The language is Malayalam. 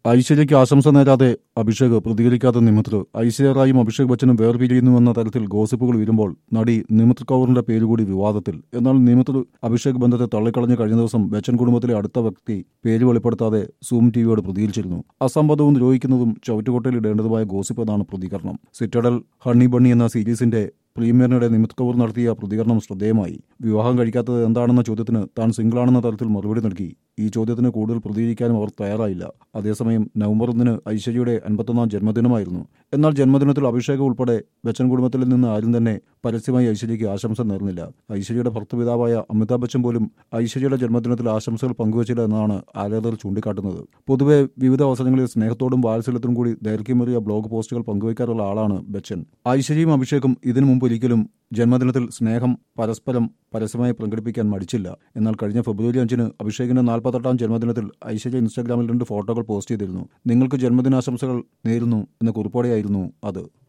ഐശ്വര്യയ്ക്ക് ആശംസ നേരാതെ അഭിഷേക് പ്രതികരിക്കാത്ത നിമിത്ര ഐശ്വര്യ റായും അഭിഷേക് ബച്ചനും വേർപിരിയുന്നുവെന്ന തരത്തിൽ ഗോസിപ്പുകൾ വരുമ്പോൾ നടി നിമിത്ര കൗറിന്റെ പേരുകൂടി വിവാദത്തിൽ എന്നാൽ നിമിത്ര അഭിഷേക് ബന്ധത്തെ തള്ളിക്കളഞ്ഞ കഴിഞ്ഞ ദിവസം ബച്ചൻ കുടുംബത്തിലെ അടുത്ത വ്യക്തി പേര് വെളിപ്പെടുത്താതെ സൂം ടിവിയോട് പ്രതികരിച്ചിരുന്നു അസംബന്ധവും ദ്രോഹിക്കുന്നതും ചവിറ്റുകൊട്ടയിൽ ഇടേണ്ടതുമായ ഗോസിപ്പ് എന്നാണ് പ്രതികരണം സിറ്റഡൽ ഹണി ബണ്ണി എന്ന സീരീസിന്റെ പ്രീമിയറിനിടെ നിമിത് കപൂർ നടത്തിയ പ്രതികരണം ശ്രദ്ധേയമായി വിവാഹം കഴിക്കാത്തത് എന്താണെന്ന ചോദ്യത്തിന് താൻ സിംഗിളാണെന്ന തരത്തിൽ മറുപടി നൽകി ഈ ചോദ്യത്തിന് കൂടുതൽ പ്രതികരിക്കാനും അവർ തയ്യാറായില്ല അതേസമയം നവംബർ ഒന്നിന് ഐശ്വര്യയുടെ അൻപത്തൊന്നാം ജന്മദിനമായിരുന്നു എന്നാൽ ജന്മദിനത്തിൽ അഭിഷേക് ഉൾപ്പെടെ ബച്ചൻ കുടുംബത്തിൽ നിന്ന് ആരും തന്നെ പരസ്യമായി ഐശ്വര്യയ്ക്ക് ആശംസ നേർന്നില്ല ഐശ്വര്യയുടെ ഭർത്തൃപിതാവായ അമിതാഭ് ബച്ചൻ പോലും ഐശ്വര്യയുടെ ജന്മദിനത്തിൽ ആശംസകൾ പങ്കുവച്ചില്ല എന്നാണ് ആരാധകർ ചൂണ്ടിക്കാട്ടുന്നത് പൊതുവെ വിവിധ അവസരങ്ങളിൽ സ്നേഹത്തോടും വാത്സല്യത്തോടും കൂടി ദൈർഘ്യമേറിയ ബ്ലോഗ് പോസ്റ്റുകൾ പങ്കുവയ്ക്കാറുള്ള ആളാണ് ബച്ചൻ ഐശ്വര്യയും അഭിഷേകും ഇതിനു മുമ്പ് ഒരിക്കലും ജന്മദിനത്തിൽ സ്നേഹം പരസ്പരം പരസ്യമായി പ്രകടിപ്പിക്കാൻ മടിച്ചില്ല എന്നാൽ കഴിഞ്ഞ ഫെബ്രുവരി അഞ്ചിന് അഭിഷേകിന്റെ നാൽപ്പത്തെട്ടാം ജന്മദിനത്തിൽ ഐശ്വര്യ ഇൻസ്റ്റാഗ്രാമിൽ രണ്ട് ഫോട്ടോകൾ പോസ്റ്റ് ചെയ്തിരുന്നു നിങ്ങൾക്ക് ജന്മദിനാശംസകൾ നേരുന്നു എന്ന കുറിപ്പോടെയായിരുന്നു അത്